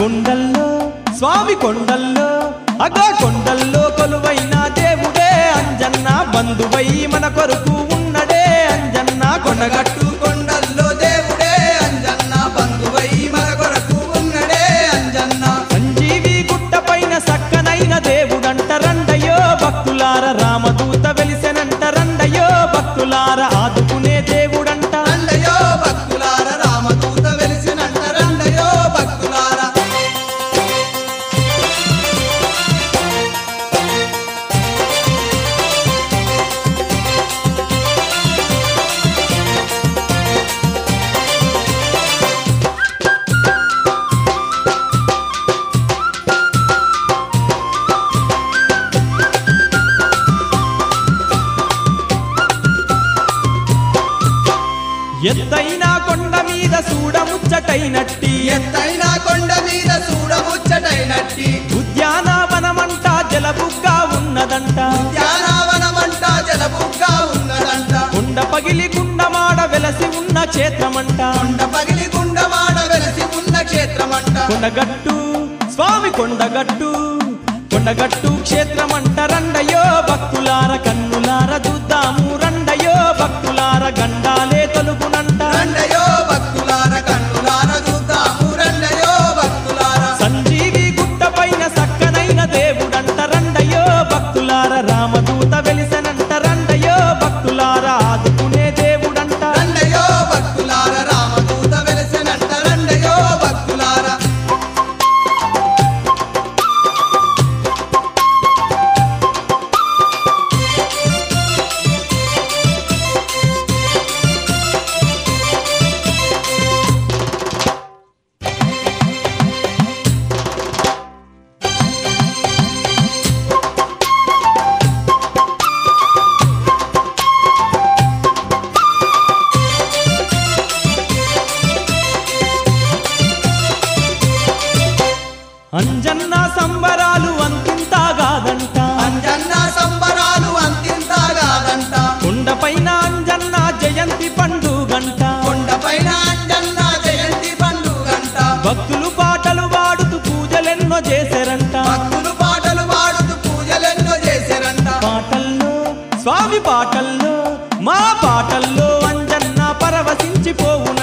కొండల్లో స్వామి కొండల్లో అగా కొండల్లో కొలువైన దేవుడే అంజన్న బంధువై మన కొరకు ఉన్నడే అంజన్న కొనగట్టు కొండగట్టు కొండల్లో దేవుడే అంజన్న బంధువై మన కొరకు ఉన్నడే అంజన్న సంజీవి గుట్ట పైన సక్కనైన దేవుడంట రండయో భక్తులార రామదూత వెలిసెనంట రండయో భక్తులార ఆదుకునే దేవుడంట రండయో భక్తులార రామదూత వెలిసినంట రండయో భక్తులార ఎత్తైన కొండ మీద చూడముచ్చటైనట్టి ఎత్తైన కొండ మీద చూడముచ్చటైనట్టి ఉద్యానవనమంట జలబుగ్గా ఉన్నదంట ఉద్యానవనమంట జలబుగ్గా ఉన్నదంట కొండ పగిలి గుండమాడ వెలసి ఉన్న క్షేత్రమంట కొండ పగిలి గుండమాడ వెలసి ఉన్న క్షేత్రమంట కొండగట్టు స్వామి కొండగట్టు కొండగట్టు క్షేత్రమంట రండయో భక్తులార కన్నులార చూద్దాము రండయో భక్తులార గండాలే తొలుగునంట రండయో భక్తులార కన్నులార చూద్దాము రండయో భక్తులార సంజీవి గుట్ట పైన సక్కనైన దేవుడంట రండయో భక్తులార రామదూత వెలిసనంట రండయో భక్తులార ఆదుకునే దేవుడంట రండయో భక్తులార రామదూత వెలసెనంట రండయో భక్తులార అంజన్న సంబరాలు అంతింతా కాదంట అంజన్న సంబరాలు అంతింతగాదంట కొండపైన అంజన్న జయంతి పండుగంట కొండపైన అంజన్న జయంతి పండుగంట భక్తులు పాటలు పాడుతూ పూజలెన్నో చేశారంట భక్తులు పాటలు పాడుతూ పూజలెన్నో చేశారంట పాటల్లో స్వామి పాటల్లో మా పాటల్లో అంజన్న పరవశించిపోవున